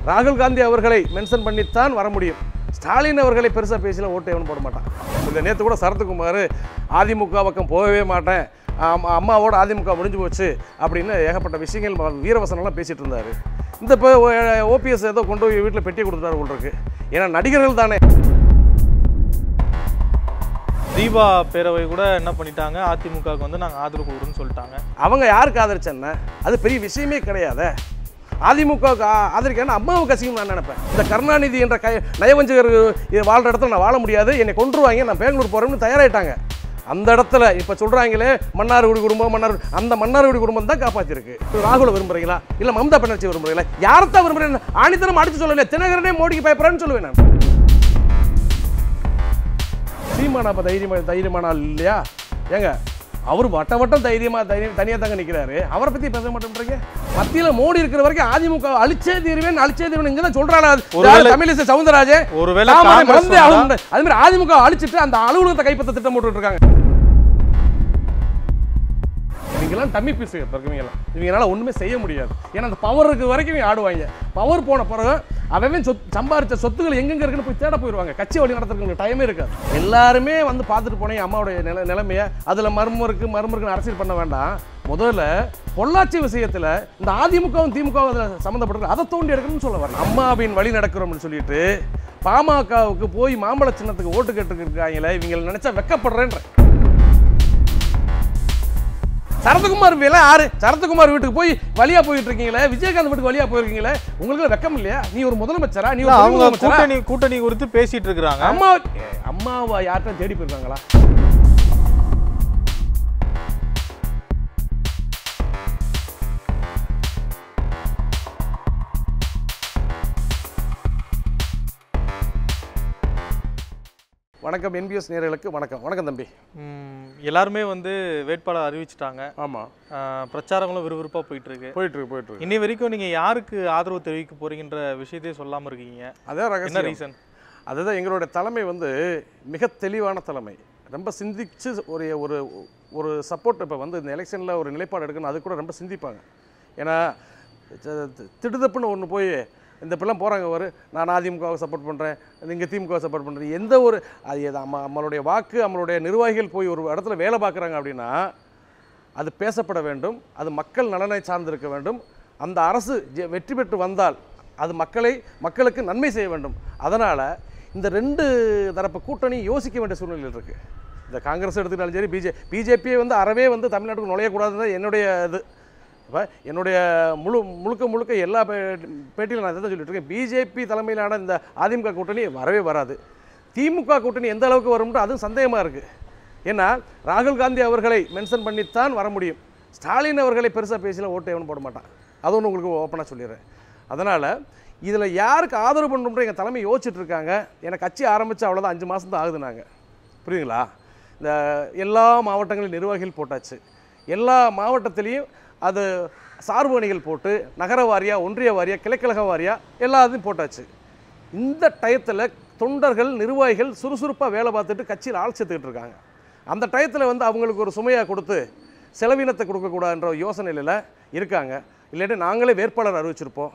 ராகுல் காந்தி அவர்களை மென்ஷன் பண்ணித்தான் வர முடியும் ஸ்டாலின் அவர்களை பெருசாக பேசில ஓட்டு எவனும் போட மாட்டான் இந்த நேற்று கூட சரத்குமார் அதிமுக பக்கம் போகவே மாட்டேன் ஆம், அம்மாவோட அதிமுக முடிஞ்சு போச்சு அப்படின்னு ஏகப்பட்ட விஷயங்கள் ம- வீரவசனம்லாம் பேசிட்டு இருந்தார் இந்த இப்போ ஓபிஎஸ் ஏதோ கொண்டு போய் வீட்டில் பெட்டியை கொடுத்துட்டாரு போல் இருக்கு ஏன்னா நடிகர்கள் தானே தீபா பேரவை கூட என்ன பண்ணிட்டாங்க அதிமுகவுக்கு வந்து நாங்கள் ஆதரவு கொடுக்குறோன்னு சொல்லிட்டாங்க அவங்க யாருக்கு ஆதரிச்சேன்னா அது பெரிய விஷயமே கிடையாதே அதிமுக ஆதரிக்கணும் அம்மாவுக்கு அசிங்கம் நான் நினைப்பேன் இந்த கருணாநிதி என்ற கை நயவஞ்சகர் இது வாழ்கிற இடத்துல நான் வாழ முடியாது என்னை கொன்றுவாங்க நான் பெங்களூர் போகிறேன்னு தயாராயிட்டாங்க அந்த இடத்துல இப்போ சொல்கிறாங்களே மன்னார்குடி குடும்பம் மன்னார் அந்த மன்னார்குடி குடும்பம் தான் காப்பாற்றிருக்கு ராகுல விரும்புறீங்களா இல்லை மம்தா பானர்ஜி விரும்புறீங்களா யாரைத்தான் விரும்புறேன் ஆணித்தனம் அடிச்சு சொல்லலையே தினகரனே மோடிக்கு பயப்படுறேன்னு சொல்லுவேன் நான் சீமானா அப்போ தைரியமா தைரியமான ஆள் இல்லையா ஏங்க அவர் வட்ட வட்டம் தைரியமா தைரியம் தனியாக தாங்க நிற்கிறாரு அவரை பற்றி பேச மாட்டேன்றீங்க மத்தியில் மோடி இருக்கிற வரைக்கும் அதிமுக அழிச்சே தீர்வேன் அழிச்சே தீர்வேன் இங்கே தான் சொல்கிறாங்க ஒருவேளை- தமிழிசை சவுந்தரராஜன் ஒருவேளை தாமரை காங்கிரஸ் மறந்தே வந்தா- ஆகணும். அது மாதிரி அதிமுக அழிச்சிட்டு அந்த அலுவலகத்தை கைப்பற்ற திட்டம் போட்டுட்டு இருக்காங்க இவங்கெல்லாம் டம்மி பீஸ் இருக்கவங்கலாம் இவங்களால ஒண்ணுமே செய்ய முடியாது ஏன்னா அந்த பவர் இருக்கு வரைக்கும் இவங்க ஆடுவாங்க பவர் போன பிறகு அவன் சொத் சம்பாரிச்ச சொத்துக்கள் எங்கெங்க இருக்குன்னு போய் தேட போயிடுவாங்க கட்சி வழி நடத்துறதுக்கு டைமே இருக்காது எல்லாருமே வந்து பார்த்துட்டு போனேன் அம்மாவுடைய நில நிலைமைய அதில் மர்மம் இருக்கு மர்மம் இருக்குன்னு அரசியல் பண்ண வேண்டாம் முதல்ல பொள்ளாச்சி விஷயத்துல இந்த அதிமுகவும் திமுகவும் அதில் சம்மந்தப்பட்டிருக்கு அதை தோண்டி எடுக்கணும்னு சொல்ல வரேன் அம்மாவின் வழி நடக்கிறோம்னு சொல்லிட்டு பாமகவுக்கு போய் மாம்பழ சின்னத்துக்கு ஓட்டு கேட்டு இருக்காங்களே இவங்க நினைச்சா வெக்கப்படுறேன்ற சரத்குமார் வேலை ஆறு சரத்குமார் வீட்டுக்கு போய் வழியா போயிட்டு இருக்கீங்களே விஜயகாந்த் வீட்டுக்கு வழியா போயிருக்கீங்களே உங்களுக்கு வெக்கம் இல்லையா நீ ஒரு முதலமைச்சரா நீ இல்ல, ஒரு அவங்க முதலமைச்சரா கூட்டணி கூட்டணி குறித்து பேசிட்டு இருக்கிறாங்க அம்மா ஏ, அம்மாவை யார்கிட்ட தேடி போயிருக்காங்களா வணக்கம் என்பிஎஸ் நேயர்களுக்கு வணக்கம் வணக்கம் தம்பி ம், எல்லாருமே வந்து வேட்பாளர் அறிவிச்சிட்டாங்க ஆமா ஆஹ், பிரச்சாரங்களும் விறுவிறுப்பா போயிட்டு இருக்கு போயிட்டு இருக்கு போயிட்டு இருக்கு இன்னி வரைக்கும் நீங்க யாருக்கு ஆதரவு தெரிவிக்க போறீங்கன்ற விஷயத்தையே சொல்லாம இருக்கீங்க அதான் என்ன ரகசியம் ரீசன் அதுதான் எங்களுடைய தலைமை வந்து மிக தெளிவான தலைமை ரொம்ப சிந்திச்சு ஒரு ஒரு ஒரு சப்போர்ட் இப்போ வந்து இந்த எலெக்ஷனில் ஒரு நிலைப்பாடு எடுக்கணும் அது கூட ரொம்ப சிந்திப்பாங்க ஏன்னா தி- தி- திடுதப்புன்னு ஒன்று போய் இந்த பிள்ளைம் போகிறாங்க ஒரு நான் அதிமுகவை சப்போர்ட் பண்ணுறேன் இங்கே திமுகவை சப்போர்ட் பண்ணுறேன் எந்த ஒரு அது எது அம்ம நம்மளுடைய வாக்கு நம்மளுடைய நிர்வாகிகள் போய் ஒரு இடத்துல வேலை பார்க்குறாங்க அப்படின்னா அது பேசப்பட வேண்டும் அது மக்கள் நலனை சார்ந்திருக்க வேண்டும் அந்த அரசு ஜெ- வெற்றி பெற்று வந்தால் அது மக்களை மக்களுக்கு நன்மை செய்ய வேண்டும் அதனால் இந்த ரெண்டு தரப்பு கூட்டணி யோசிக்க வேண்டிய சூழ்நிலையில் இருக்குது இந்த காங்கிரஸ் எடுத்துக்கிட்டாலும் சரி பிஜே பிஜேபியை வந்து அறவே வந்து தமிழ்நாட்டுக்கு நுழையக்கூடாதுன்னு தான் என்னுடைய இது இப்போ என்னுடைய முழு முழுக்க முழுக்க எல்லா பே பேட்டியில் நான் இதை தான் சொல்லிட்டு இருக்கேன் பிஜேபி தலைமையிலான இந்த அதிமுக கூட்டணி வரவே வராது திமுக கூட்டணி எந்த அளவுக்கு வரும்னு அதுவும் சந்தேகமாக இருக்குது ஏன்னா ராகுல் காந்தி அவர்களை மென்ஷன் பண்ணித்தான் வர முடியும் ஸ்டாலின் அவர்களை பெருசாக பேசில ஓட்டு எவனும் போட மாட்டான் அது ஒன்று உங்களுக்கு ஓப்பனாக சொல்லிடுறேன் அதனால் இதில் யாருக்கு ஆதரவு பண்ணணுன்ற எங்கள் தலைமை யோசிச்சுட்டு இருக்காங்க எனக்கு கட்சி ஆரம்பித்து அவ்வளோதான் அஞ்சு மாதம் தான் ஆகுது நாங்கள் புரியுதுங்களா இந்த எல்லா மாவட்டங்களிலும் நிர்வாகிகள் போட்டாச்சு எல்லா மாவட்டத்திலையும் அது சார்பு அணிகள் போட்டு நகர வாரியா ஒன்றிய வாரியா கிளைக்கழக வாரியா எல்லாத்தையும் போட்டாச்சு இந்த டயத்தில் தொண்டர்கள் நிர்வாகிகள் சுறுசுறுப்பாக வேலை பார்த்துட்டு கட்சியில் ஆள் சேர்த்துக்கிட்டு இருக்காங்க அந்த டயத்தில் வந்து அவங்களுக்கு ஒரு சுமையாக கொடுத்து செலவினத்தை கொடுக்கக்கூடாதுன்ற ஒரு யோசனையில் இருக்காங்க இல்லாட்டி நாங்களே வேட்பாளர் அறிவிச்சிருப்போம்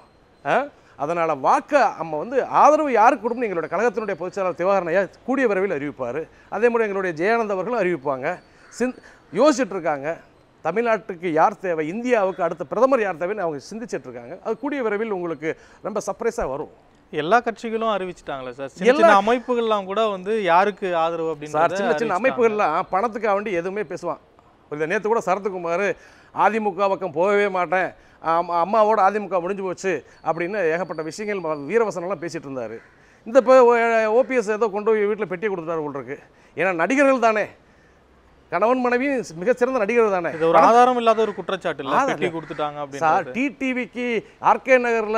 அதனால் வாக்க நம்ம வந்து ஆதரவு யாருக்கு கொடுக்கணும் எங்களுடைய கழகத்தினுடைய பொதுச்செயலாளர் திவாகரனையா கூடிய விரைவில் அறிவிப்பார் அதே மாதிரி எங்களுடைய ஜெயானந்த் அவர்களும் அறிவிப்பாங்க சிந் யோசிச்சுட்டு இருக்காங்க தமிழ்நாட்டுக்கு யார் தேவை இந்தியாவுக்கு அடுத்த பிரதமர் யார் தேவைன்னு அவங்க சிந்திச்சிட்டு இருக்காங்க அது கூடிய விரைவில் உங்களுக்கு ரொம்ப சர்ப்ரைஸாக வரும் எல்லா கட்சிகளும் அறிவிச்சிட்டாங்களே சார் சின்ன எல்லா- சின்ன அமைப்புகள்லாம் கூட வந்து யாருக்கு ஆதரவு சார் அப்படின்னு சின்ன சின்ன அமைப்புகள்லாம் பணத்துக்கு வேண்டி எதுவுமே பேசுவான் இந்த நேற்று கூட சரத்குமார் அதிமுக பக்கம் போகவே மாட்டேன் ஆம், அம்மாவோட அதிமுக முடிஞ்சு போச்சு அப்படின்னு ஏகப்பட்ட விஷயங்கள் ம- வீரவசனம்லாம் பேசிட்டு இருந்தார் இந்த இப்போ ஓபிஎஸ் ஏதோ கொண்டு போய் வீட்டில் பெட்டியை கொடுத்துட்டாரு போல் இருக்கு ஏன்னா நடிகர்கள் தானே கணவன் மனைவி மிகச்சிறந்த நடிகர்கள் தானே இது ஒரு ஆதாரம் இல்லாத ஒரு குற்றச்சாட்டு இல்ல ஆதாரம் பெட்டி கொடுத்துட்டாங்க சார் அப்படின்னு டிடிவிக்கு ஆர்கே நகரில்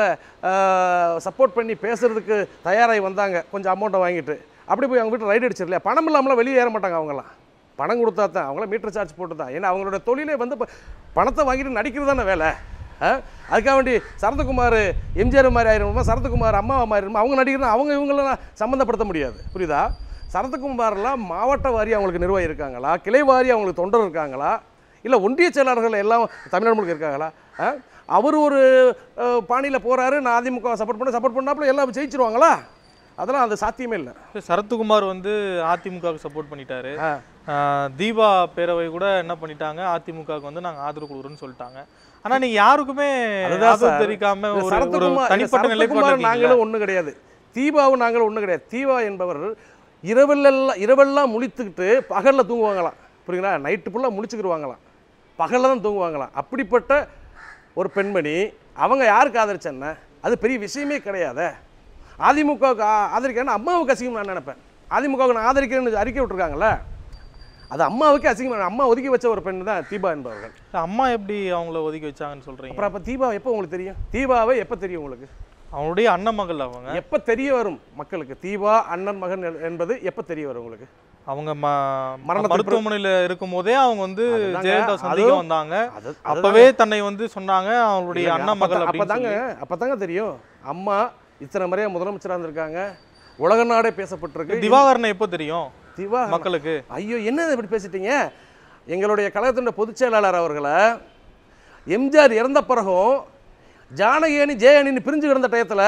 சப்போர்ட் பண்ணி பேசுறதுக்கு தயாராகி வந்தாங்க கொஞ்சம் அமௌண்ட்டை வாங்கிட்டு அப்படி போய் அவங்க வீட்டு ரைடு அடிச்சிடலையா பணம் இல்லாமலாம் வெளியே ஏற மாட்டாங்க அவங்களாம் பணம் கொடுத்தா தான் அவங்களாம் மீட்டர் சார்ஜ் போட்டு தான் ஏன்னா அவங்களோட தொழிலே வந்து இப்போ பணத்தை வாங்கிட்டு நடிக்கிறது தானே வேலை ஆ? அதுக்காக வேண்டி சரத்குமார் எம்ஜிஆர் மாதிரி ஆயிருமா சரத்குமார் அம்மா மாதிரி இருமா அவங்க நடிகர்னா அவங்க இவங்களெல்லாம் சம்மந்தப்படுத்த முடியாது புரியுதா சரத்குமார்லாம் மாவட்ட வாரி அவங்களுக்கு நிர்வாகி இருக்காங்களா கிளை வாரி அவங்களுக்கு தொண்டர் இருக்காங்களா இல்லை ஒன்றிய செயலாளர்கள் எல்லாம் தமிழ்நாடு முழுக்க இருக்காங்களா ஆ? அவர் ஒரு பாணியில் போகிறாரு நான் அதிமுக சப்போர்ட் பண்ண சப்போர்ட் பண்ணாப்புல எல்லாம் ஜெயிச்சிருவாங்களா அதெல்லாம் அது சாத்தியமே இல்லை சரத்குமார் வந்து அதிமுகவுக்கு சப்போர்ட் பண்ணிட்டாரு ஆ. ஆஹ் தீபா பேரவை கூட என்ன பண்ணிட்டாங்க அதிமுகவுக்கு வந்து நாங்க ஆதரவு கொடுக்குறோம்னு சொல்லிட்டாங்க ஆனா நீங்க யாருக்குமே அதுதான் ஆதரவு சார். தெரிவிக்காம இந்த ஒரு ஒரு சரத்குமார் தனிப்பட்ட இந்த நிலைப்பாடு சரத்குமார் நாங்களும் ஒன்றும் கிடையாது தீபாவும் நாங்களும் ஒன்றும் கிடையாது தீபா என்பவர் இரவெல்லாம் இரவெல்லாம் முழித்துக்கிட்டு பகலில் தூங்குவாங்களாம் புரியுங்களா நைட்டு ஃபுல்லாக முழிச்சுக்கிடுவாங்களாம் பகலில் தான் தூங்குவாங்களாம் அப்படிப்பட்ட ஒரு பெண்மணி அவங்க யாருக்கு ஆதரிச்சேன்னா அது பெரிய விஷயமே கிடையாதே அதிமுகவுக்கு ஆ- ஆதரிக்கிறேன்னு அம்மாவுக்கு அசிங்கம் நான் நினைப்பேன் அதிமுகவுக்கு நான் ஆதரிக்கிறேன்னு அறிக்கை விட்டுருக்காங்கல்ல அது அம்மாவுக்கு அசிங்கம் அம்மா ஒதுக்கி வச்ச ஒரு பெண் தான் தீபா என்பவர்கள் அம்மா எப்படி அவங்கள ஒதுக்கி வச்சாங்கன்னு சொல்றீங்க அப்புறம் அப்போ தீபா எப்போ உங்களுக்கு தெரியும் தீபாவை எப்போ தெரியும் உங்களுக்கு அவங்களுடைய அண்ணன் மகள் அவங்க எப்ப தெரிய வரும் மக்களுக்கு தீபா அண்ணன் மகன் எ- என்பது எப்ப தெரிய வரும் உங்களுக்கு அவங்க ம- மரணத்துக்கு மருத்துவமனையில இருக்கும் போதே அவங்க வந்து அதுதாங்க, ஜெயலலிதா சந்திக்க அதுவும் வந்தாங்க அது அப்பவே தன்னை வந்து சொன்னாங்க அவங்களுடைய அண்ணன் மகள் அப்படின்னு அப்பதாங்க சொல்லி. அப்பதாங்க தெரியும் அம்மா இத்தனை முறையா முதலமைச்சரா இருந்திருக்காங்க உலக நாடே பேசப்பட்டிருக்கு திவாகரனை எப்போ தெரியும் திவா மக்களுக்கு ஐயோ என்ன இப்படி பேசிட்டீங்க எங்களுடைய கழகத்தினுடைய பொதுச் செயலாளர் அவர்களை எம்ஜிஆர் இறந்த பிறகும் ஜானகி அணி ஜெய அணின்னு பிரிஞ்சு கிடந்த டயத்தில்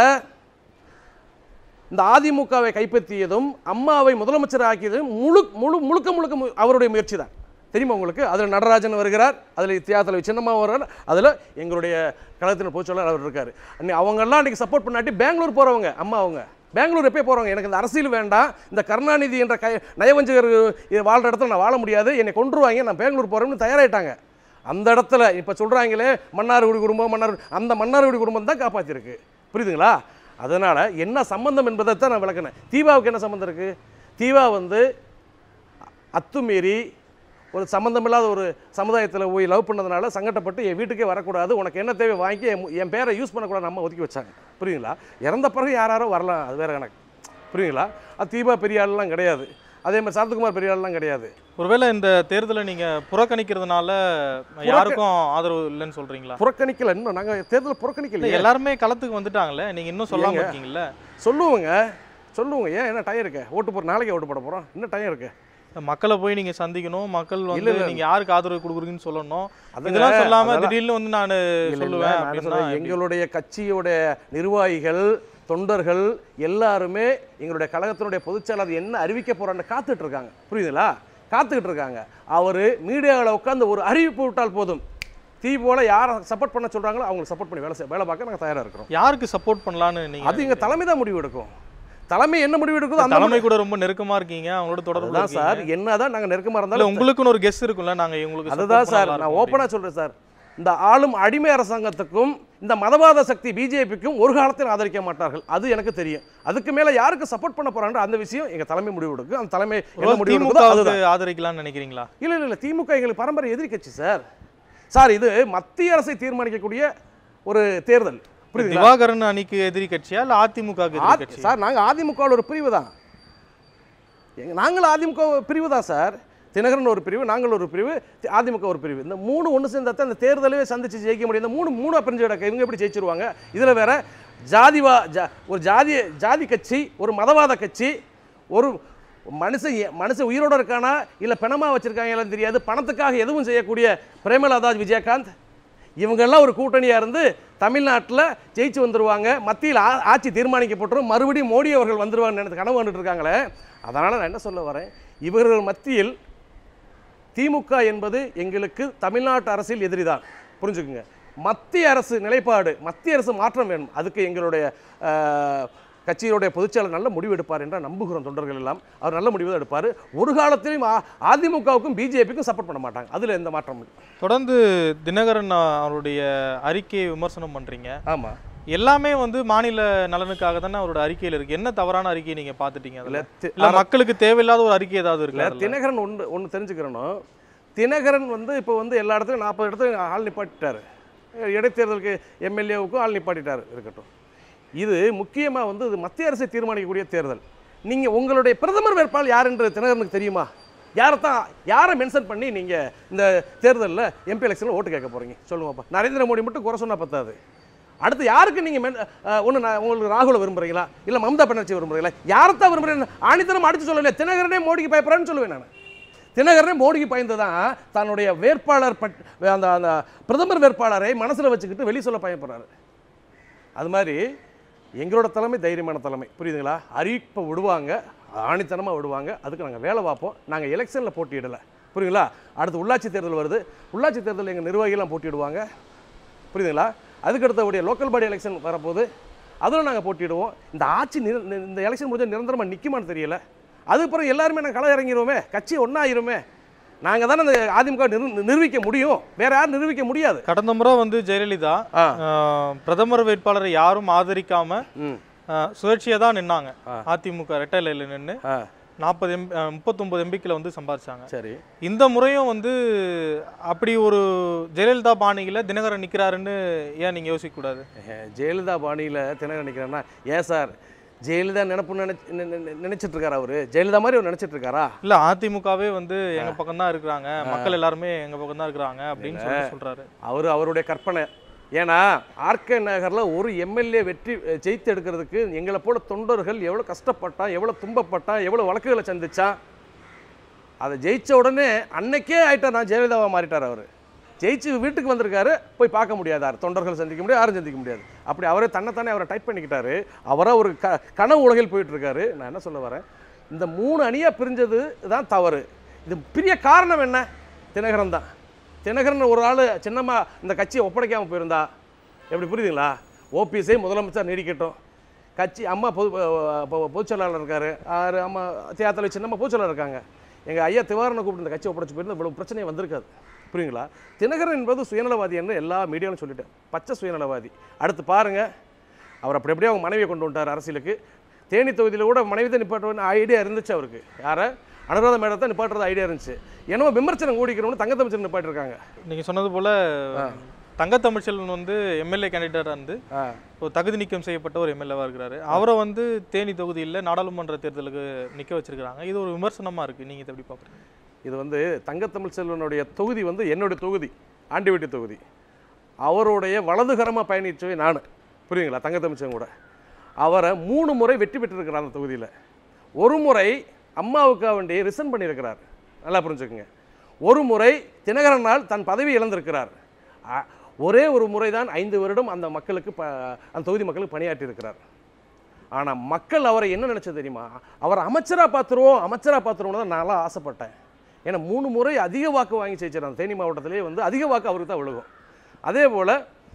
இந்த அதிமுகவை கைப்பற்றியதும் அம்மாவை முதலமைச்சர் ஆக்கியதும் முழு முழு முழுக்க முழுக்க மு- அவருடைய முயற்சி தான் தெரியுமா உங்களுக்கு அதில் நடராஜன் வருகிறார் அதில் தியாகத்தில் சின்னம்மா வருகிறார் அதில் எங்களுடைய கழகத்தின் பொதுச்செயலாளர் அவர் இருக்கார் அன்னை அவங்கெல்லாம் அன்றைக்கி சப்போர்ட் பண்ணாட்டி பெங்களூர் போகிறவங்க அம்மா அவங்க பெங்களூர் எப்போ போகிறவங்க எனக்கு இந்த அரசியல் வேண்டாம் இந்த கருணாநிதி என்ற கை நயவஞ்சகர் இது வாழ்கிற இடத்துல நான் வாழ முடியாது என்னை கொன்றுவாங்க நான் பெங்களூர் போகிறேன்னு தயாராகிட்டாங்க அந்த இடத்துல இப்போ சொல்கிறாங்களே மன்னார்குடி குடும்பம் மன்னார் அந்த மன்னார்குடி குடும்பம் தான் காப்பாற்றிருக்கு புரியுதுங்களா அதனால் என்ன சம்பந்தம் என்பதை தான் நான் விளக்கினேன் தீபாவுக்கு என்ன சம்மந்தம் இருக்குது தீபா வந்து அத்துமீறி ஒரு சம்மந்தமில்லாத ஒரு சமுதாயத்தில் போய் லவ் பண்ணதுனால சங்கடப்பட்டு என் வீட்டுக்கே வரக்கூடாது உனக்கு என்ன தேவை வாங்கி என் மு- என் பேரை யூஸ் பண்ணக்கூடாது நம்ம ஒதுக்கி வச்சாங்க புரியுங்களா இறந்த பிறகு யாராரோ வரலாம் அது வேற கணக்கு புரியுங்களா அது தீபா பெரிய ஆள்லாம் கிடையாது அதே மாதிரி சரத்குமார் பெரிய ஆள்லாம் கிடையாது ஒருவேளை இந்த தேர்தலை நீங்க புறக்கணிக்கிறதுனால யாருக்கும் ஆதரவு இல்லைன்னு சொல்றீங்களா புறக்கணிக்கல இன்னும் நாங்கள் தேர்தலை இல்ல, புறக்கணிக்கல எல்லாருமே களத்துக்கு வந்துட்டாங்களே நீங்க இன்னும் சொல்லாம ஏங்க? இருக்கீங்கல்ல சொல்லுவோங்க சொல்லுவோங்க ஏன் என்ன டைம் இருக்கு ஓட்டு போகிற நாளைக்கு ஓட்டு போட போகிறோம் இன்னும் டைம் இருக்கு மக்களை போய் நீங்க சந்திக்கணும் மக்கள் இல்ல, வந்து இல்ல. நீங்க யாருக்கு ஆதரவு கொடுக்குறீங்கன்னு சொல்லணும் அதுங்க, இதெல்லாம் சொல்லாம அதெல்லாம் திடீர்னு வந்து நான் இல்ல, இல்ல, சொல்லுவேன் நான் அப்படின்னா சொல்றேன், எப்படி? எங்களுடைய கட்சியோட நிர்வாகிகள் தொண்டர்கள் எல்லாருமே எங்களுடைய கழகத்தினுடைய பொதுச்செயலாளர் என்ன அறிவிக்க போறான்னு காத்துட்டு இருக்காங்க புரியுதுங்களா காத்துக்கிட்டு இருக்காங்க அவர் மீடியாவில் உட்காந்து ஒரு அறிவிப்பு விட்டால் போதும் தீ போல யாரை சப்போர்ட் பண்ண சொல்றாங்களோ அவங்களுக்கு சப்போர்ட் பண்ணி வேலை செய்ய வேலை பார்க்க நாங்கள் தயாரா இருக்கிறோம் யாருக்கு சப்போர்ட் பண்ணலான்னு நீங்க அது எங்க தலைமை தான் முடிவு எடுக்கும் தலைமை என்ன முடிவு எடுக்குதோ அந்த தலைமை கூட ரொம்ப நெருக்கமா இருக்கீங்க அவங்களோட தொடர்பு அதுதான் சார் என்னதான் நாங்க நெருக்கமா இல்ல இருந்தாலும் உங்களுக்குன்னு ஒரு கெஸ் இருக்கும்ல நாங்க உங்களுக்கு அதுதான் support சார் பண்ணா நான் நல்லா ஓப்பனா சொல்றேன் சார் இந்த ஆளும் அடிமை அரசாங்கத்துக்கும் இந்த மதவாத சக்தி பிஜேபிக்கும் ஒரு காலத்தில் ஆதரிக்க மாட்டார்கள் அது எனக்கு தெரியும் அதுக்கு மேல யாருக்கு சப்போர்ட் பண்ண போறாங்க அந்த விஷயம் எங்க தலைமை முடிவு எடுக்கும் அந்த தலைமை என்ன இருக்கும். முடிவு எடுக்குதோ திமுகவுக்கு அதுதான் ஆதரிக்கலாம்னு நினைக்கிறீங்களா இல்ல இல்ல இல்ல திமுக எங்களுக்கு பரம்பரை எதிரி கட்சி சார் சார் இது மத்திய அரசை தீர்மானிக்கக்கூடிய ஒரு தேர்தல் புரியுதுங்களா திவாகரன் அணிக்கு எதிரி கட்சியா இல்ல அதிமுக எதிரி ஆ- கட்சி சார் நாங்க அதிமுக ஒரு பிரிவு தான் எங்க நாங்களும் அதிமுக பிரிவு தான் சார் தினகரன் ஒரு பிரிவு நாங்கள் ஒரு பிரிவு தி- அதிமுக ஒரு பிரிவு இந்த மூணு ஒன்று சேர்ந்தா தான் இந்த தேர்தலே சந்திச்சு ஜெயிக்க முடியும் இந்த மூணு மூணு பிரிஞ்சு கிடக்க இவங்க எப்படி ஜெயிச்சிருவாங்க இதுல வேற ஜாதிவா ஜா ஒரு ஜாதி ஜாதி கட்சி ஒரு மதவாத கட்சி ஒரு மனுஷன் எ- மனுஷன் உயிரோட இருக்கானா இல்லை பிணமா வச்சிருக்காங்களான்னு தெரியாது பணத்துக்காக எதுவும் செய்யக்கூடிய பிரேமலதா விஜயகாந்த் இவங்கெல்லாம் ஒரு கூட்டணியாக இருந்து தமிழ்நாட்டில் ஜெயிச்சு வந்துருவாங்க மத்தியில் ஆ- ஆட்சி தீர்மானிக்கப்பட்டுரும் மறுபடியும் மோடி அவர்கள் வந்துருவாங்க நினைத்து கனவு கண்டுட்டு இருக்காங்களே அதனால் நான் என்ன சொல்ல வரேன் இவர்கள் மத்தியில் திமுக என்பது எங்களுக்கு தமிழ்நாட்டு அரசியல் எதிரிதான் புரிஞ்சுக்குங்க மத்திய அரசு நிலைப்பாடு மத்திய அரசு மாற்றம் வேணும் அதுக்கு எங்களுடைய ஆஹ், கட்சியினுடைய பொதுச்செயலர் நல்ல முடிவு எடுப்பார் என்ற நம்புகிறோம் தொண்டர்கள் எல்லாம் அவர் நல்ல முடிவு தான் எடுப்பார் ஒரு காலத்திலும் அ- அதிமுகவுக்கும் பிஜேபிக்கும் சப்போர்ட் பண்ண மாட்டாங்க அதில் எந்த மாற்றம் இல்லை தொடர்ந்து தினகரன் அவருடைய அறிக்கையை விமர்சனம் பண்றீங்க ஆமாம் எல்லாமே வந்து மாநில நலனுக்காக தானே அவரோட அறிக்கையில இருக்கு என்ன தவறான அறிக்கையை நீங்க பாத்துட்டீங்க அதுல இல்லை இல்ல மக்களுக்கு தேவையில்லாத ஒரு அறிக்கை ஏதாவது இல்ல இருக்குல்ல தினகரன் ஒன்று ஒன்று தெரிஞ்சுக்கிறணும் தினகரன் வந்து இப்போ வந்து எல்லா இடத்துலையும் நாற்பது இடத்துல ஆள் நிப்பாட்டிட்டாரு இடைத்தேர்தலுக்கு எம்எல்ஏவுக்கும் ஆள் நிப்பாட்டிட்டாரு இருக்கட்டும் இது முக்கியமாக வந்து இது மத்திய அரசை தீர்மானிக்கக்கூடிய தேர்தல் நீங்கள் உங்களுடைய பிரதமர் வேட்பாளர் யார் என்று தினகரனுக்கு தெரியுமா யாரை தான் யாரை மென்ஷன் பண்ணி நீங்கள் இந்த தேர்தலில் எம்பி எலெக்ஷனில் ஓட்டு கேட்க போகிறீங்க சொல்லுங்கப்பா நரேந்திர மோடி மட்டும் குறை சொன்னா பத்தாது அடுத்து யாருக்கு நீங்கள் மென் ஒன்று நான் உங்களுக்கு ராகுல விரும்புறீங்களா இல்லை மம்தா பானர்ஜி விரும்புறீங்களா யாரைத்தான் விரும்புறீங்க ஆணித்தரம் அடிச்சு சொல்லலையே தினகரனே மோடிக்கு பயப்படுறான்னு சொல்லுவேன் நான் தினகரனே மோடிக்கு பயந்து தான் தன்னுடைய வேட்பாளர் பட் அந்த அந்த பிரதமர் வேட்பாளரை மனசில் வச்சுக்கிட்டு வெளியே சொல்ல பயப்படுறாரு அது மாதிரி எங்களோட தலைமை தைரியமான தலைமை புரியுதுங்களா அறிவிப்பை விடுவாங்க ஆணித்தனமாக விடுவாங்க அதுக்கு நாங்கள் வேலை பார்ப்போம் நாங்கள் எலெக்ஷனில் போட்டியிடலை புரியுங்களா அடுத்து உள்ளாட்சி தேர்தல் வருது உள்ளாட்சி தேர்தலில் எங்கள் நிர்வாகிகள்லாம் போட்டியிடுவாங்க புரியுதுங்களா அதுக்கு அடுத்தபடிய லோக்கல் பாடி எலெக்ஷன் வரப்போகுது அதில் நாங்கள் போட்டியிடுவோம் இந்த ஆட்சி நிர- நி- இந்த எலெக்ஷன் முடிஞ்ச நிரந்தரமாக நிற்குமான்னு தெரியல அதுக்கு பிறகு எல்லாருமே நாங்கள் களை இறங்கிடுவோமே கட்சி ஒன்றாயிருமே நாங்கள் தானே அந்த அதிமுக நிரு நிரூபிக்க முடியும் வேற யாரும் நிரூபிக்க முடியாது கடந்த முறை வந்து ஜெயலலிதா ஆ ஆஹ், பிரதமர் வேட்பாளரை யாரும் ஆதரிக்காம ம் சுழற்சியாக தான் நின்னாங்க ஆ. அதிமுக ரெட்டைலையில் நின்று ஆ நாற்பது எம் முப்பத்தொம்பது எம்பிக்கில் வந்து சம்பாதிச்சாங்க சரி இந்த முறையும் வந்து அப்படி ஒரு ஜெயலலிதா பாணியில் தினகரன் நிற்கிறாருன்னு ஏன் நீங்கள் யோசிக்கக்கூடாது அஹ், ஜெயலலிதா பாணியில் திணற நினைக்கிறேன்னா ஏன் சார் ஜெயலலிதா நினப்பு நினைச்சு நி- நி- நினைச்சிட்டு இருக்காரா அவரு ஜெயலலிதா மாதிரி அவர் நினைச்சிட்டு இருக்காரா இல்லை அதிமுகவே வந்து எங்க பக்கம் தான் இருக்கிறாங்க மக்கள் எல்லாருமே எங்க பக்கம் தான் இருக்கிறாங்க அப்படின்னு சொல்லி சொல்றாரு அவர் அவருடைய கற்பனை ஏன்னா ஆர்கே நகரில் ஒரு எம்எல்ஏ வெற்றி அஹ், ஜெயித்து எடுக்கிறதுக்கு எங்களை போல தொண்டர்கள் எவ்வளோ கஷ்டப்பட்டான் எவ்வளோ துன்பப்பட்டான் எவ்வளோ வழக்குகளை சந்திச்சான் அதை ஜெயிச்ச உடனே அன்னைக்கே ஆயிட்டார் நான் ஜெயலலிதாவாக மாறிட்டார் அவர் ஜெயிச்சு வீட்டுக்கு வந்திருக்காரு போய் பார்க்க முடியாது யார் தொண்டர்கள் சந்திக்க முடியாது யாரும் சந்திக்க முடியாது அப்படி அவரே தன்னைத்தானே அவரை டைப் பண்ணிக்கிட்டாரு அவராக ஒரு க கனவு உலகில் போயிட்டு இருக்காரு நான் என்ன சொல்ல வரேன் இந்த மூணு அணியாக பிரிஞ்சது தான் தவறு இது பிரிய காரணம் என்ன தினகரன் தான் தினகரன் ஒரு ஆள் சின்னம்மா இந்த கட்சியை ஒப்படைக்காமல் போயிருந்தா எப்படி புரியுதுங்களா ஓபிஎஸ்ஐ முதலமைச்சர் நீடிக்கட்டும் கட்சி அம்மா பொது பொ- பொதுச் செயலாளர் இருக்காரு ஆறு அம்மா தியாத்தலை சின்னம்மா பொதுச் செயலாளர் இருக்காங்க எங்கள் ஐயா திவாரனை கூப்பிட்டு இந்த கட்சி ஒப்படைச்சு போயிருந்தா இவ்வளவு பிரச்சனை வந்திருக்காது புரியுங்களா தினகரன் என்பது சுயநலவாதி என்று எல்லா மீடியாவிலும் சொல்லிட்டேன் பச்சை சுயநலவாதி அடுத்து பாருங்க அவர் அப்படி அப்படியே அவங்க மனைவியை கொண்டு வந்துட்டார் அரசியலுக்கு தேனி தொகுதியில் கூட மனைவி தான் நிப்பாட்டுவேன்னு ஐடியா இருந்துச்சு அவருக்கு யாரை அனுராத மேடத்தை நிப்பாட்டுறது ஐடியா இருந்துச்சு என்னவோ விமர்சனம் கூடிக்கிறவனு தங்கத்தமிச்சர் நிப்பாட்டிருக்காங்க நீங்க சொன்னது போல தங்க தமிழ்ச்செல்வன் வந்து எம்எல்ஏ கேண்டிடேட்டாக இருந்து ஆ ஒரு தகுதி நீக்கம் செய்யப்பட்ட ஒரு எம்எல்ஏவா இருக்கிறாரு அவரை வந்து தேனி தொகுதியில் நாடாளுமன்ற தேர்தலுக்கு நிக்க வச்சிருக்காங்க இது ஒரு விமர்சனமா இருக்கு நீங்க இதை எப்படி பார்க்குறீங்க இது வந்து தங்கத்தமிழ் செல்வனுடைய தொகுதி வந்து என்னுடைய தொகுதி ஆண்டிவட்டி தொகுதி அவருடைய வலதுகரமாக பயணிச்சவே நான் புரியுங்களா தங்கத்தமிழ் செல்வன் கூட அவரை மூணு முறை வெற்றி பெற்றிருக்கிறார் அந்த தொகுதியில் ஒரு முறை அம்மாவுக்காக வேண்டி ரிசன் பண்ணியிருக்கிறார் நல்லா புரிஞ்சுக்குங்க ஒரு முறை தினகரனால் தன் பதவி இழந்திருக்கிறார் அ- ஒரே ஒரு முறை தான் ஐந்து வருடம் அந்த மக்களுக்கு ப அந்த தொகுதி மக்களுக்கு பணியாற்றியிருக்கிறார் ஆனால் மக்கள் அவரை என்ன நினைச்சது தெரியுமா அவர் அமைச்சராக பார்த்துருவோம் அமைச்சராக பார்த்துருவோம்னு தான் நான்லாம் ஆசைப்பட்டேன் ஏன்னா மூணு முறை அதிக வாக்கு வாங்கி ஜெயிச்சார் அந்த தேனி மாவட்டத்திலே வந்து அதிக வாக்கு அவருக்கு தான் விழுகும் அதே போல்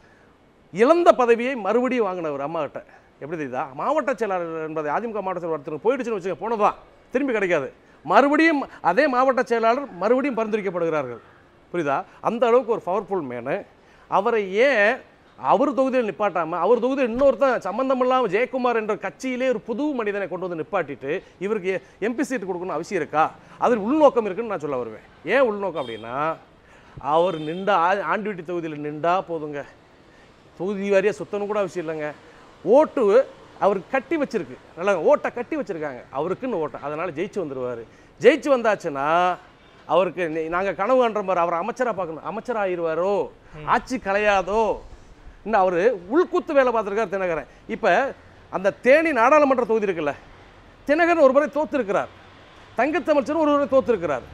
இழந்த பதவியை மறுபடியும் வாங்கினவர் அம்மாகிட்ட எப்படி தெரியுதா மாவட்ட செயலாளர் என்பதை அதிமுக மாவட்ட செயலாளர் ஒருத்தருக்கு போயிடுச்சுன்னு வச்சுக்க போனதான் திரும்பி கிடைக்காது மறுபடியும் அதே மாவட்ட செயலாளர் மறுபடியும் பரிந்துரைக்கப்படுகிறார்கள் புரியுதா அந்த அளவுக்கு ஒரு பவர்ஃபுல் மேனு அவரை ஏன் அவர் தொகுதியில் நிப்பாட்டாம அவர் தொகுதியில் இன்னொருத்தன் சம்பந்தம் இல்லாமல் ஜெயக்குமார் என்ற கட்சியிலே ஒரு புது மனிதனை கொண்டு வந்து நிப்பாட்டிட்டு இவருக்கு எம்பி சீட் கொடுக்கணும் அவசியம் இருக்கா அதில் உள்நோக்கம் இருக்குன்னு நான் சொல்ல வருவேன் ஏன் உள்நோக்கம் அப்படின்னா அவர் நின்றா ஆ- ஆண்டிவட்டி தொகுதியில் நின்றா போதுங்க தொகுதி வாரியாக சுத்தணும் கூட அவசியம் இல்லைங்க ஓட்டு அவர் கட்டி வச்சிருக்கு நல்லா ஓட்டை கட்டி வச்சிருக்காங்க அவருக்குன்னு ஓட்டை அதனால் ஜெயிச்சு வந்துடுவார் ஜெயிச்சு வந்தாச்சுன்னா அவருக்கு நாங்கள் கனவு காண்ற மாதிரி அவர் அமைச்சராக பார்க்கணும் அமைச்சர் ஆயிடுவாரோ ஆட்சி கலையாதோ இன்னும் அவர் உள்குத்து வேலை பார்த்துருக்கார் தினகரன் இப்போ அந்த தேனி நாடாளுமன்ற தொகுதி இருக்குல்ல தினகரன் ஒரு முறை தோத்துருக்கிறார் தங்கத்தமிழ்ச்சர் ஒரு முறை தோத்துருக்கிறார்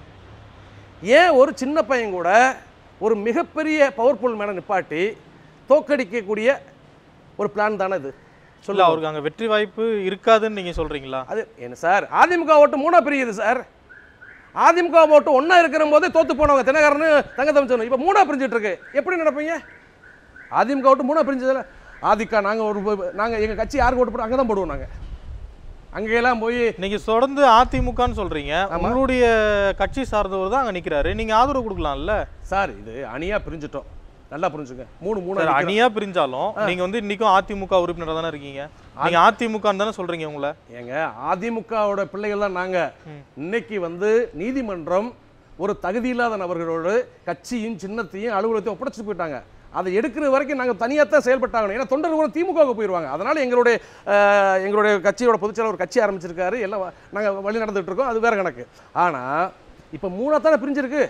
ஏன் ஒரு சின்ன பையன் கூட ஒரு மிகப்பெரிய பவர்ஃபுல் மேனை நிப்பாட்டி தோக்கடிக்கக்கூடிய ஒரு பிளான் தானே இது சொல்ல சொல்ல அவருக்கு அங்க வெற்றி வாய்ப்பு இருக்காதுன்னு நீங்க சொல்றீங்களா அது என்ன சார் அதிமுக ஓட்டு மூணா பிரியுது சார் அதிமுக ஓட்டு ஒண்ணா இருக்கிற போதே தோத்து போனவங்க தினகரன் தங்கத்தமிச்சன் இப்போ மூணா பிரிஞ்சுட்டு இருக்கு எப்படி நடப்பீங்க அதிமுக ஓட்டு மூணா பிரிஞ்சதில்ல ஆதிக்கா நாங்க ஒரு நாங்க எங்க கட்சி யாருக்கு ஓட்டு போடுறோம் அங்கே தான் போடுவோம் நாங்க அங்கெல்லாம் போய் நீங்க தொடர்ந்து அதிமுகன்னு சொல்றீங்க உங்களுடைய கட்சி சார்ந்தவர் தான் அங்க நிக்கிறாரு நீங்க ஆதரவு கொடுக்கலாம்ல சார் இது அணியா பிரிஞ்சுட்டோம் நல்லா புரிஞ்சுங்க மூணு மூணு சார் அடிக்கிறோம். அணியா பிரிஞ்சாலும் நீங்க வந்து இன்னைக்கும் அதிமுக உறுப்பினரா தானே இருக்கீங்க நீங்க அதிமுகன்னு தானே சொல்றீங்க உங்களை ஏங்க அதிமுகவோட பிள்ளைகள் தான் நாங்க இன்னைக்கு வந்து நீதிமன்றம் ஒரு தகுதி இல்லாத நபர்களோடு கட்சியும் சின்னத்தையும் அலுவலகத்தையும் ஒப்படைச்சிட்டு போயிட்டாங்க அதை எடுக்கிற வரைக்கும் நாங்கள் தனியாக தான் செயல்பட்டாங்க ஏன்னா தொண்டர்கள் கூட திமுகவுக்கு போயிடுவாங்க அதனால எங்களுடைய அஹ், எங்களுடைய கட்சியோட பொதுச்செயலாளர் ஒரு கட்சி ஆரம்பிச்சிருக்காரு எல்லாம் நாங்கள் வழி நடந்துட்டு இருக்கோம் அது வேற கணக்கு ஆனால் இப்போ மூணாக தானே பிரிஞ்சிருக்கு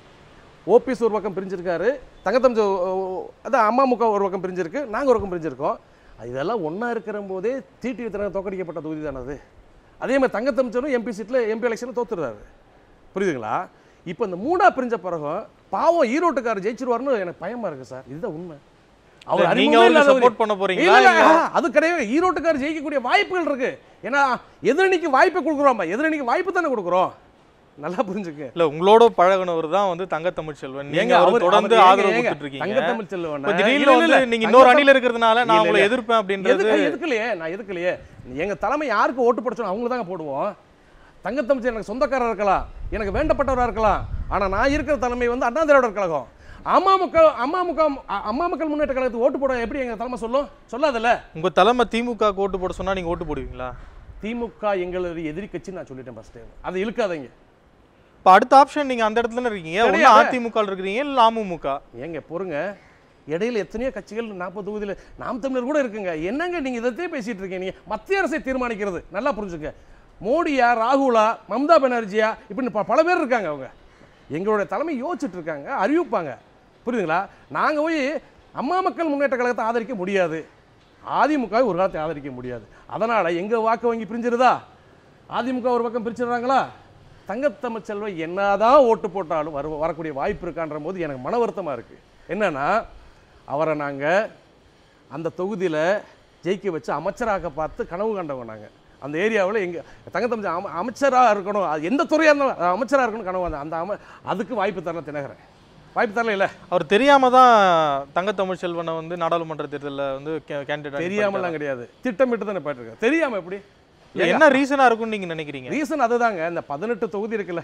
ஓபிஎஸ் ஒரு பக்கம் பிரிஞ்சிருக்காரு தங்கத்தமிழ் அதான் அமமுக ஒரு பக்கம் பிரிஞ்சிருக்கு நாங்கள் ஒரு பக்கம் பிரிஞ்சிருக்கோம் இதெல்லாம் ஒன்றா இருக்கிற போதே தீட்டி வித்தன தோக்கடிக்கப்பட்ட தொகுதி தானே அது அதே மாதிரி தங்கத்தமிச்சரும் எம்பி சீட்டில் எம்பி எலெக்ஷனில் தோத்துடுறாரு புரியுதுங்களா இப்போ இந்த மூணா பிரிஞ்ச பிறகும் பாவம் ஈரோட்டுக்காரர் ஜெயிச்சிருவாருன்னு எனக்கு பயமா இருக்கு சார் இதுதான் உண்மை அவர் இல்ல, நீங்க அறிமுகமே அவருக்கு இல்லாதவர். சப்போர்ட் பண்ண இல்ல, போறீங்களா இல்ல, இல்ல ஆஹா, அது கிடையாது ஈரோட்டுக்காரர் ஜெயிக்கக்கூடிய வாய்ப்புகள் இருக்கு ஏன்னா எதிரணிக்கு வாய்ப்பு கொடுக்குறோம் எதிரணிக்கு வாய்ப்பு தானே கொடுக்குறோம் நல்லா புரிஞ்சுக்க இல்ல உங்களோட பழகுனவர் தான் வந்து தங்க தமிழ்ச்செல்வன் நீங்க அவருக்கு தொடர்ந்து ஆதரவு கொடுத்துட்டு இருக்கீங்க தங்க தமிழ் செல்வன் இப்ப திடீர்னு வந்து நீங்க இன்னொரு அணியில இருக்கிறதுனால நான் உங்களை எதிர்ப்பேன் அப்படின்றது எதுக்கு எதுக்குலையே நான் எதுக்குலையே எங்க தலைமை யாருக்கு ஓட்டு போட அவங்க தாங்க போடுவோம் தங்கத்தமிழ்ச்சி எனக்கு சொந்தக்காரர் இருக்கலாம் எனக்கு வேண்டப்பட்டவராக இருக்கலாம் ஆனா நான் இருக்கிற தலைமை வந்து அண்ணா திராவிடர் கழகம் அம்மாமுக அம்மாமுக அ- அம்மா மக்கள் முன்னேற்ற கழகத்துக்கு ஓட்டு போட எப்படி எங்க தலைமை சொல்லும் சொல்லாதல்ல உங்க தலைமை திமுக க்கு ஓட்டு போட சொன்னா நீங்க ஓட்டு போடுவீங்களா திமுக எங்களது எதிரி கட்சி நான் சொல்லிட்டேன் ஃபர்ஸ்ட் அதை இழுக்காதீங்க இப்ப அடுத்த ஆப்ஷன் நீங்க அந்த இடத்துல தானே இருக்கீங்க ஒண்ணு கிடையாது. அதிமுக ல இருக்கிறீங்க இல்ல அமமுக ஏங்க பொறுங்க இடையில எத்தனையோ கட்சிகள் நாற்பது தொகுதியில் நாம் தமிழர் கூட இருக்குங்க என்னங்க நீங்க இதைத்தே பேசிட்டு இருக்கீங்க நீங்க மத்திய அரசை தீர்மானிக்கிறது நல்லா புரிஞ்சுங்க மோடியா ராகுலா மம்தா பானர்ஜியா இப்படின்னு ப- பல பேர் இருக்காங்க அவங்க எங்களுடைய தலைமை யோசிச்சுட்டு இருக்காங்க அறிவிப்பாங்க புரியுதுங்களா நாங்க போய் அம்மா மக்கள் முன்னேற்ற கழகத்தை ஆதரிக்க முடியாது அதிமுக வை ஒரு காலத்தை ஆதரிக்க முடியாது அதனால எங்க வாக்கு வங்கி பிரிஞ்சிருதா அதிமுக ஒரு பக்கம் பிரிச்சிடுறாங்களா தங்கத்தமிழ் செல்வம் என்னதான் ஓட்டு போட்டாலும் வர வரக்கூடிய வாய்ப்பு இருக்கான்ற போது எனக்கு மன வருத்தமாக இருக்குது என்னன்னா அவரை நாங்கள் அந்த தொகுதியில் ஜெயிக்க வச்சு அமைச்சராக பார்த்து கனவு கண்டவங்க நாங்கள் அந்த ஏரியாவில் எங்கள் தங்கத்தமிழ் அம அமைச்சராக இருக்கணும் அது எந்த துறையாக இருந்தாலும் அது அமைச்சராக இருக்கணும் கனவு வந்தேன் அந்த அம அதுக்கு வாய்ப்பு தரல தினகரன் வாய்ப்பு தரல இல்லை அவர் தெரியாம தான் தங்க தமிழ்ச்செல்வனை வந்து நாடாளுமன்ற தேர்தலில் வந்து கேண்டிடேட் தெரியாமலாம் கிடையாது திட்டமிட்டு தானே போயிட்டுருக்கேன் தெரியாமல் எப்படி என்ன ரீசனா இருக்கும்னு நீங்க நினைக்கிறீங்க ரீசன் அதுதாங்க இந்த பதினெட்டு தொகுதி இருக்குல்ல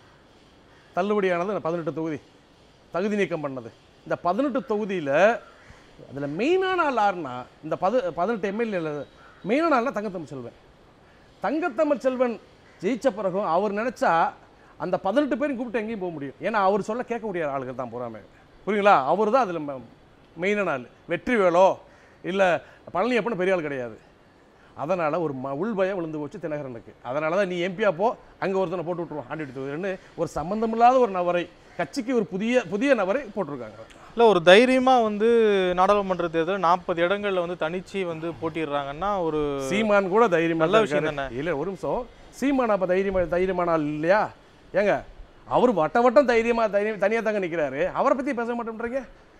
தள்ளுபடியானது இந்த பதினெட்டு தொகுதி தகுதி நீக்கம் பண்ணது இந்த பதினெட்டு தொகுதியில் அதில் மெயினான ஆள் யாருன்னா இந்த பது பதினெட்டு எம்எல்ஏ மெயினான ஆள்னா தங்கத்தமிழ் செல்வன் தங்கத்தமிழ் செல்வன் ஜெயிச்ச பிறகும் அவர் நினச்சா அந்த பதினெட்டு பேரையும் கூப்பிட்டு எங்கேயும் போக முடியும் ஏன்னா அவர் சொல்ல கேட்கக்கூடிய ஆளுகள் தான் பூராமே புரியுங்களா அவர் தான் அதில் மெயினான ஆள் வெற்றி வேலோ இல்லை பழனியப்பன்னு பெரிய ஆள் கிடையாது அதனால் ஒரு ம உள்பயம் விழுந்து போச்சு தினகரனுக்கு அதனால தான் நீ எம்பியா போ அங்கே ஒருத்தனை போட்டு விட்ருவோம் ஆண்டிட்டு தொகுதின்னு ஒரு சம்மந்தமில்லாத ஒரு நபரை கட்சிக்கு ஒரு புதிய புதிய நபரை போட்டிருக்காங்க இல்ல ஒரு தைரியமா வந்து நாடாளுமன்ற தேர்தல் நாற்பது இடங்கள்ல வந்து தனிச்சு வந்து போட்டிடுறாங்கன்னா ஒரு சீமான் கூட தைரியமா நல்ல தான் விஷயம் இருக்காரு. தானே. இல்ல ஒரு நிமிஷம் சீமான் அப்ப தைரியமா தைரியமான ஆள் இல்லையா ஏங்க அவர் வட்ட வட்டம் தைரியமா தைரியம் தனியா தாங்க நிக்கிறாரு அவரை பத்தி பேச மாட்டேன்றீங்க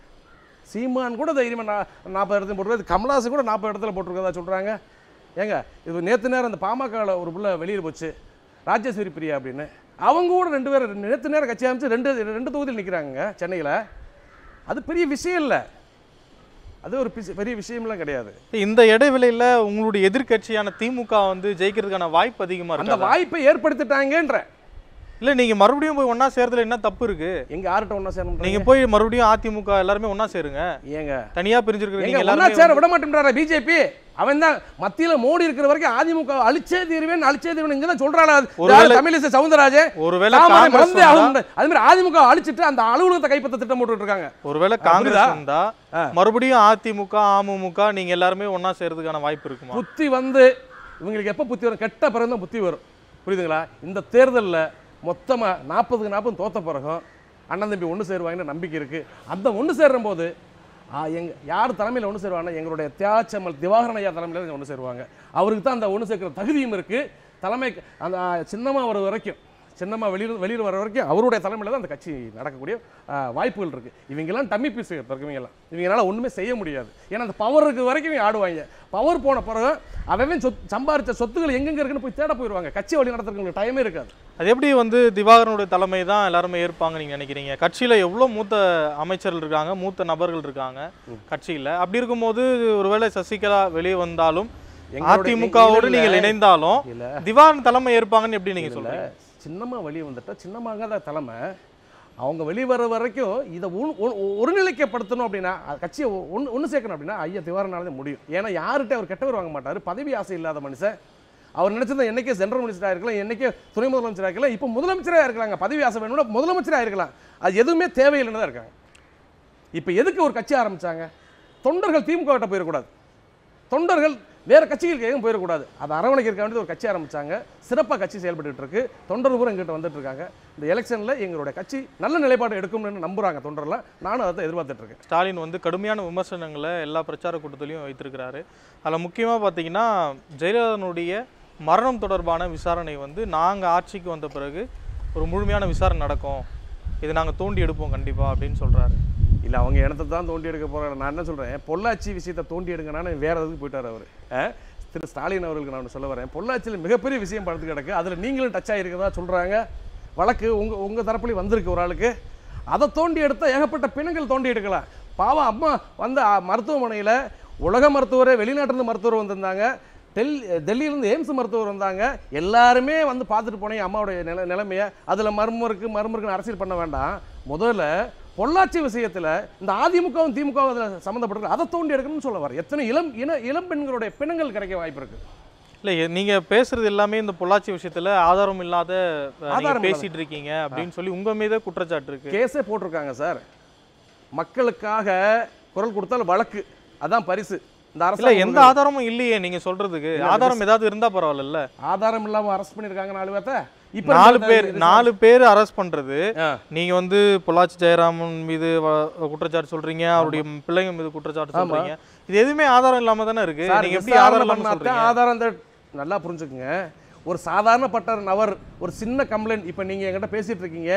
சீமான் கூட தைரியமா நா- நாற்பது இடத்துல போட்டிருக்காரு கமலாசு கூட நாற்பது இடத்துல போட்டிருக்கதா சொல்றாங்க ஏங்க இது நேத்து நேரம் அந்த பாமகவில் ஒரு புள்ள வெளியில் போச்சு ராஜேஸ்வரி பிரியா அப்படின்னு அவங்க கூட ரெண்டு பேரும் நேத்து நேரம் கட்சி அமைச்சு ரெண்டு ரெண்டு தொகுதியில் நிற்கிறாங்க சென்னையில் அது பெரிய விஷயம் இல்லை அது ஒரு பிசி- பெரிய விஷயம்லாம் கிடையாது இந்த இடைவெளியில உங்களுடைய எதிர்க்கட்சியான திமுக வந்து ஜெயிக்கிறதுக்கான வாய்ப்பு அதிகமா அந்த இருக்கு வாய்ப்பை ஏற்படுத்திட்டாங்கன்ற இல்ல நீங்க மறுபடியும் போய் ஒண்ணா சேர்றதுல என்ன தப்பு இருக்கு எங்க யார்கிட்ட ஒன்றா சேரணும் நீங்க போய் மறுபடியும் அதிமுக எல்லாருமே ஒண்ணா சேருங்க ஏங்க தனியா பிரிஞ்சிருக்கிற எங்க நீங்க ஒன்றா எல்லாருமே சேர விட மாட்டேன்றாரா பிஜேபி அவன் தான் மத்தியில மோடி இருக்கிற வரைக்கும் அதிமுக அழிச்சே தீர்வேன் அழிச்சே தீர்வேன் இங்க தான் சொல்றாளா ஒருவேளை- தமிழிசை சவுந்தரராஜன் ஒருவேளை தாமரை காங்கிரஸ் மறந்தே வந்தா- ஆகணும் அது மாதிரி அதிமுக அழிச்சிட்டு அந்த அலுவலகத்தை கைப்பற்ற திட்டம் போட்டுட்டு இருக்காங்க ஒருவேளை புரியுதா? காங்கிரஸ் வந்தா ஆ. மறுபடியும் அதிமுக அமமுக நீங்க எல்லாருமே ஒண்ணா சேர்றதுக்கான வாய்ப்பு இருக்குமா புத்தி வந்து இவங்களுக்கு எப்போ புத்தி வரும் கெட்ட பிறகு தான் புத்தி வரும் புரியுதுங்களா இந்த தேர்தலில் மொத்தமாக நாற்பதுக்கு நாற்பது தோத்த பிறகும் அண்ணன் தம்பி ஒன்று சேருவாங்கன்னு நம்பிக்கை இருக்குது அந்த ஒன்று சேர்ற போது ஆ, எங்க யார் தலைமையில் ஒன்று சேருவாங்கன்னா எங்களுடைய தியாச்சம்மல் திவாகரன் ஐயா தலைமையில் ஒன்று சேருவாங்க அவருக்கு தான் அந்த ஒன்று சேர்க்கிற தகுதியும் இருக்குது தலைமை அந்த சின்னமாக வர வரைக்கும் சின்னமாக வெளியில் வெளியில் வர வரைக்கும் அவருடைய தலைமையில் தான் அந்த கட்சி நடக்கக்கூடிய ஆ, வாய்ப்புகள் இருக்குது இவங்கெல்லாம் டம்மி பீஸ் இருக்கவங்கெல்லாம் இவங்களால ஒன்றுமே செய்ய முடியாது ஏன்னா அந்த பவர் இருக்கு வரைக்கும் இவங்க ஆடுவாங்க பவர் போன பிறகு அவன் சொத் சம்பாரிச்ச சொத்துக்கள் எங்கெங்க இருக்குன்னு போய் தேட போயிடுவாங்க கட்சி வழி நடத்துறதுக்கு டைமே இருக்காது அது எப்படி வந்து திவாகரனுடைய தலைமை தான் எல்லாருமே ஏற்பாங்க நீங்க நினைக்கிறீங்க கட்சியில எவ்வளவு மூத்த அமைச்சர்கள் இருக்காங்க மூத்த நபர்கள் இருக்காங்க கட்சியில அப்படி இருக்கும்போது ஒருவேளை சசிகலா வெளியே வந்தாலும் எங்களுடைய- அதிமுகவோடு இல்ல, நீங்கள் இணைந்தாலும் இல்ல. திவாகரன் தலைமை ஏற்பாங்கன்னு எப்படி நீங்க இல்ல, சொல்றீங்க சின்னமா வெளியே வந்துட்டா சின்னமாக தான் தலைமை அவங்க வெளியே வர வரைக்கும் இதை ஒன்- ஒன்- ஒருநிலைக்கப்படுத்தணும் அப்படின்னா அஹ் கட்சியை ஒன்று ஒன்று சேர்க்கணும் அப்படின்னா ஐயா திவாரனால தான் முடியும் ஏன்னா யார்கிட்ட அவர் கெட்டவர் வாங்க மாட்டார் பதவி ஆசை இல்லாத மனுஷன் அவர் நினைச்சது என்னைக்கே சென்ட்ரல் மினிஸ்டராக இருக்கலாம் என்னைக்கே துணை முதலமைச்சராக இருக்கலாம் இப்போ முதலமைச்சராக இருக்கலாங்க பதவி ஆசை வேணும்னா முதலமைச்சராக இருக்கலாம் அது எதுவுமே தேவையில்லைன்னு தான் இருக்காங்க இப்போ எதுக்கு ஒரு கட்சி ஆரம்பிச்சாங்க தொண்டர்கள் திமுக கிட்ட போயிடக்கூடாது தொண்டர்கள் வேற கட்சிகளுக்கு எதுவும் போயிடக்கூடாது அதை அரவணைக்கிறக்க வேண்டியது ஒரு கட்சி ஆரம்பிச்சாங்க சிறப்பாக கட்சி செயல்பட்டு இருக்கு தொண்டர் பூரா எங்கிட்ட வந்துட்டு இருக்காங்க இந்த எலெக்ஷனில் எங்களுடைய கட்சி நல்ல நிலைப்பாடு எடுக்கும்னு நம்புறாங்க தொண்டர்லாம் நானும் அதை எதிர்பார்த்துட்டு இருக்கேன் ஸ்டாலின் வந்து கடுமையான விமர்சனங்களை எல்லா பிரச்சார கூட்டத்திலையும் வைத்திருக்கிறாரு அதில் முக்கியமாக பார்த்தீங்கன்னா ஜெயலலிதாவுடைய மரணம் தொடர்பான விசாரணை வந்து நாங்கள் ஆட்சிக்கு வந்த பிறகு ஒரு முழுமையான விசாரணை நடக்கும் இதை நாங்கள் தோண்டி எடுப்போம் கண்டிப்பாக அப்படின்னு சொல்கிறாரு இல்லை அவங்க இடத்த தான் தோண்டி எடுக்க போகிறாங்க நான் என்ன சொல்கிறேன் பொள்ளாச்சி விஷயத்தை தோண்டி எடுங்கன்னு வேற எதுக்கு போயிட்டார் அவர் திரு ஸ்டாலின் அவர்களுக்கு நான் ஒண்ணு சொல்ல வரேன் பொள்ளாச்சியில் மிகப்பெரிய விஷயம் படுத்து கிடக்கு அதில் நீங்களும் டச் ஆகிருக்கதா சொல்கிறாங்க வழக்கு உங்கள் உங்கள் தரப்புலையும் வந்திருக்கு ஒரு ஆளுக்கு அதை தோண்டி எடுத்தால் ஏகப்பட்ட பிணங்கள் தோண்டி எடுக்கலாம் பாவம் அம்மா வந்த மருத்துவமனையில் உலக மருத்துவரே வெளிநாட்டிலேருந்து மருத்துவர் வந்திருந்தாங்க டெல் டெல்லியிலேருந்து எய்ம்ஸ் மருத்துவர் வந்தாங்க எல்லாருமே வந்து பார்த்துட்டு போனீங்க அம்மாவுடைய நில நிலைமையை அதில் மர்மருக்கு மர்மருக்குன்னு அரசியல் பண்ண வேண்டாம் முதல்ல பொள்ளாச்சி விஷயத்தில் இந்த அதிமுகவும் திமுகவும் அதில் சம்மந்தப்பட்டிருக்கு அதை தோண்டி எடுக்கணும்னு சொல்ல வர எத்தனை இளம் இன இளம் பெண்களுடைய பிணங்கள் கிடைக்க வாய்ப்பு இருக்கு இல்லை நீங்கள் பேசுறது எல்லாமே இந்த பொள்ளாச்சி விஷயத்தில் ஆதாரம் இல்லாத அஹ், நீங்க ஆதாரம் இல்லாத. பேசிட்டு இருக்கீங்க அப்படின்னு சொல்லி உங்கள் மீதே குற்றச்சாட்டு இருக்கு கேஸே போட்டிருக்காங்க சார் மக்களுக்காக குரல் கொடுத்தால் வழக்கு அதான் பரிசு இந்த இல்ல அரசு எந்த ஆதாரமும் இல்லையே நீங்க சொல்றதுக்கு ஆதாரம் ஏதாவது இருந்தா பரவாயில்ல ஆதாரம் இல்லாம அரெஸ்ட் பண்ணிருக்காங்க நாலு பேர்த்த இப்ப நாலு இந்த- பேர் இந்த- நாலு பேர் அரெஸ்ட் பண்றது ஆ. நீங்க வந்து பொள்ளாச்சி ஜெயராமன் மீது வ- குற்றச்சாட்டு சொல்றீங்க அவருடைய பிள்ளைங்க மீது குற்றச்சாட்டு சொல்றீங்க இது எதுவுமே ஆதாரம் இல்லாம தானே இருக்கு சார், நீங்க எப்படி விசாரணை ஆதாரம் இல்லாம பண்ணாதான் சொல்றீங்க ஆதாரம் இந்த நல்லா புரிஞ்சுக்குங்க ஒரு சாதாரணப்பட்ட நபர் ஒரு சின்ன கம்ப்ளைண்ட் இப்போ நீங்கள் என்கிட்ட பேசிட்டு இருக்கீங்க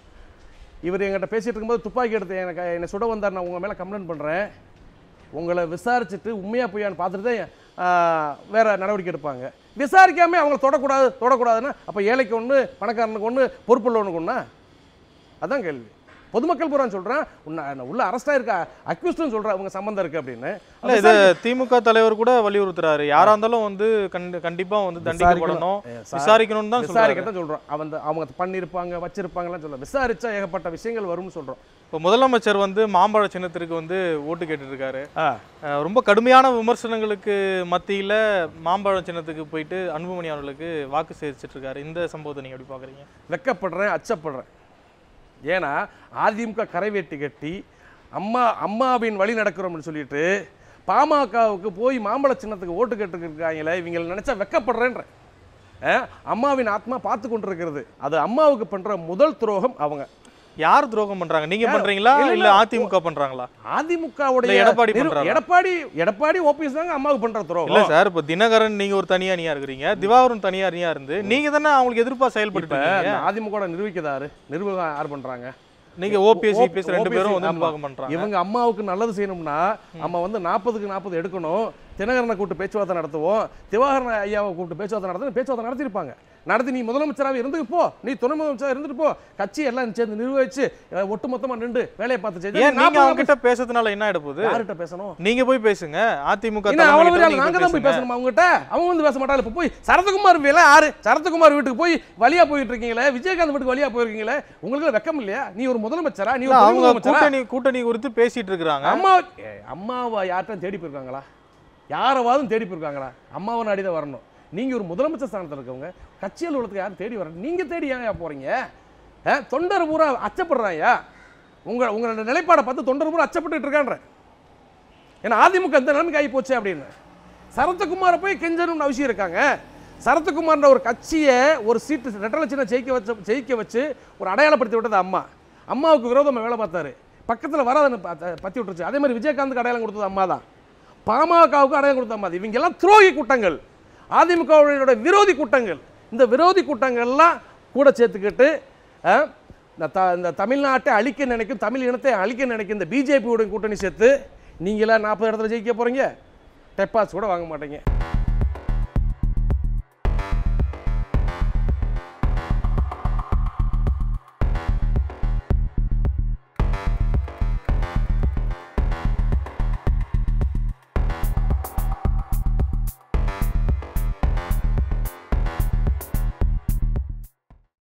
இவர் என்கிட்ட பேசிட்டு இருக்கும்போது துப்பாக்கி எடுத்து எனக்கு என்னை சுட வந்தார் நான் உங்கள் மேலே கம்ப்ளைண்ட் பண்ணுறேன் உங்களை விசாரிச்சுட்டு உண்மையா பொய்யான்னு பார்த்துட்டு தான் ஆ, வேற நடவடிக்கை எடுப்பாங்க விசாரிக்காம அவங்கள தொடக்கூடாது தொடக்கூடாதுன்னா அப்போ ஏழைக்கு ஒன்று பணக்காரனுக்கு ஒன்று பொறுப்புள்ளவனுக்கு ஒன்றா அதான் கேள்வி பொதுமக்கள் பூரா சொல்கிறேன் உன்னை உள்ள அரெஸ்டாக இருக்க அக்யூஸ்டும் சொல்கிறேன் அவங்க சம்மந்தம் இருக்குது அப்படின்னு இல்ல இது திமுக தலைவர் கூட வலியுறுத்துறாரு யாரா இருந்தாலும் வந்து கண்டி- கண்டிப்பா வந்து தண்டிக்கப்படணும் விசாரிக்கணும். விசாரிக்கணும்னு தான் சொல்றாரு விசாரிக்கத்தான் சொல்கிறோம் அவன் அவங்க பண்ணியிருப்பாங்க வச்சிருப்பாங்கலாம் சொல்ல விசாரிச்சா ஏகப்பட்ட விஷயங்கள் வரும்னு சொல்கிறோம் இப்போ முதலமைச்சர் வந்து மாம்பழ சின்னத்திற்கு வந்து ஓட்டு கேட்டுட்டு இருக்காரு அஹ் ரொம்ப கடுமையான விமர்சனங்களுக்கு மத்தியில மாம்பழ சின்னத்துக்கு போயிட்டு அன்புமணி அவர்களுக்கு வாக்கு சேரிச்சிட்டு இருக்காரு இந்த சம்பவத்தை நீங்க எப்படி பாக்குறீங்க வெக்கப்படுறேன் அச்சப்படுறேன் ஏன்னா அதிமுக கரைவேட்டி கட்டி அம்மா அம்மாவின் வழி நடக்கிறோம்னு சொல்லிட்டு பாமகவுக்கு போய் மாம்பழ சின்னத்துக்கு ஓட்டு கேட்டுருக்காங்களே இவங்களை நினைச்சா வெக்கப்படுறேன்ற அஹ், அம்மாவின் ஆத்மா பார்த்து கொண்டிருக்கிறது அது அம்மாவுக்கு பண்ற முதல் துரோகம் அவங்க யார் துரோகம் பண்றாங்க நீங்க யார்? பண்றீங்களா இல்ல, இல்ல இல்ல. அதிமுக பண்றாங்களா அதிமுகவுடைய இல்ல, எடப்பாடி நிறு- பண்றாரா? எடப்பாடி எடப்பாடி ஓபிஎஸ் தாங்க அம்மாவுக்கு பண்ற இல்ல துரோகம் சார் இப்போ தினகரன் நீங்க ஒரு தனி அணியா இருக்கிறீங்க திவாகரன் தனி அணியா இருந்து நீங்க தானே அவங்களுக்கு எதிர்ப்பா செயல்பட்டு இப்ப இருக்கீங்க இந்த அதிமுக நிரூபிக்கதாரு நிர்வாகம் யார் பண்றாங்க நீங்க ஓபிஎஸ் ஓ- இபிஎஸ் ரெண்டு OPS பேரும் வந்து ஆமா. நிர்வாகம் பண்றாங்க இவங்க அம்மாவுக்கு நல்லது செய்யணும்னா நம்ம வந்து நாற்பதுக்கு நாற்பது எடுக்கணும் தினகரனை கூப்பிட்டு பேச்சுவார்த்தை நடத்துவோம் திவாகரன் ஐயாவை கூப்பிட்டு பேச்சுவார்த்தை நடத்த பேச்சுவார்த்தை நடத்தியிருப்பாங்க நடத்தி நீ முதலமைச்சராக இருந்துட்டு போ நீ துணை முதலமைச்சராக இருந்துட்டு போ கட்சி எல்லாம் சேர்ந்து நிர்வகிச்சு அஹ், ஒட்டுமொத்தமா நின்று வேலையை பார்த்து செஞ்சு ஏன் நீங்க அவங்க கிட்ட பேசுறதுனால என்ன ஆயிட போகுது யார்கிட்ட பேசணும் நீங்க போய் பேசுங்க அதிமுக என்ன அவ்வளவு தலைமையிட்ட பெரிய ஆள் நீங்க நாங்க போய் தான் போய் பேசுங்க. பேசணுமா அவங்ககிட்ட அவங்க வந்து பேச மாட்டாங்க இப்போ போய் சரத்குமார் வேலை ஆறு சரத்குமார் வீட்டுக்கு போய் வழியா போயிட்டு இருக்கீங்களே விஜயகாந்த் வீட்டுக்கு வழியா போயிருக்கீங்களே உங்களுக்கு வெக்கம் இல்லையா நீ ஒரு முதலமைச்சரா நீ இல்ல, ஒரு துணை அவங்க முதலமைச்சரா கூட்டணி கூட்டணி குறித்து பேசிட்டு இருக்காங்க அம்மா ஏ, அம்மாவை யார்ட்டும் தேடி போயிருக்காங்களா யாரவாதும் தேடி போயிருக்காங்களா அம்மாவை நாடி தான் வரணும் நீங்க ஒரு முதலமைச்சர் ஸ்தானத்தில் இருக்கவங்க கட்சி அலுவலகத்துக்கு யாரும் தேடி வரணும் நீங்க தேடி ஏன் போறீங்க ஆ, தொண்டர் பூரா அச்சப்படுறாயா உங்க உங்களோட நிலைப்பாடை பார்த்து தொண்டர் பூரா அச்சப்பட்டுட்டு இருக்கான்ற ஏன்னா அதிமுக இந்த நிலைமைக்கு ஆகி போச்சு அப்படின்னு சரத்குமாரை போய் கெஞ்சணும்னு அவசியம் இருக்காங்க சரத்குமார்ன்ற ஒரு கட்சியை ஒரு சீட்டு ரெட்டலை சின்ன ஜெயிக்க வச்ச ஜெயிக்க வச்சு ஒரு அடையாளப்படுத்தி விட்டது அம்மா அம்மாவுக்கு விரோதமாக வேலை பார்த்தாரு பக்கத்தில் வராதுன்னு பார்த்த- பத்தி விட்டுருச்சு அதே மாதிரி விஜயகாந்துக்கு அடையாளம் கொடுத்தது அம்மா தான் பாமகவுக்கு அடையாளம் கொடுத்த அம்மா இவங்க எல்லாம் துரோகி கூட்டங்கள் அதிமுகவுடைய விரோதி கூட்டங்கள் இந்த விரோதி கூட்டங்கள்லாம் கூட சேர்த்துக்கிட்டு அஹ், இந்த த இந்த தமிழ்நாட்டை அழிக்க நினைக்கும் தமிழ் இனத்தை அழிக்க நினைக்கும் இந்த பிஜேபியோட கூட்டணி சேர்த்து நீங்களா நாற்பது இடத்துல ஜெயிக்க போகிறீங்க டெப்பாஸ் கூட வாங்க மாட்டீங்க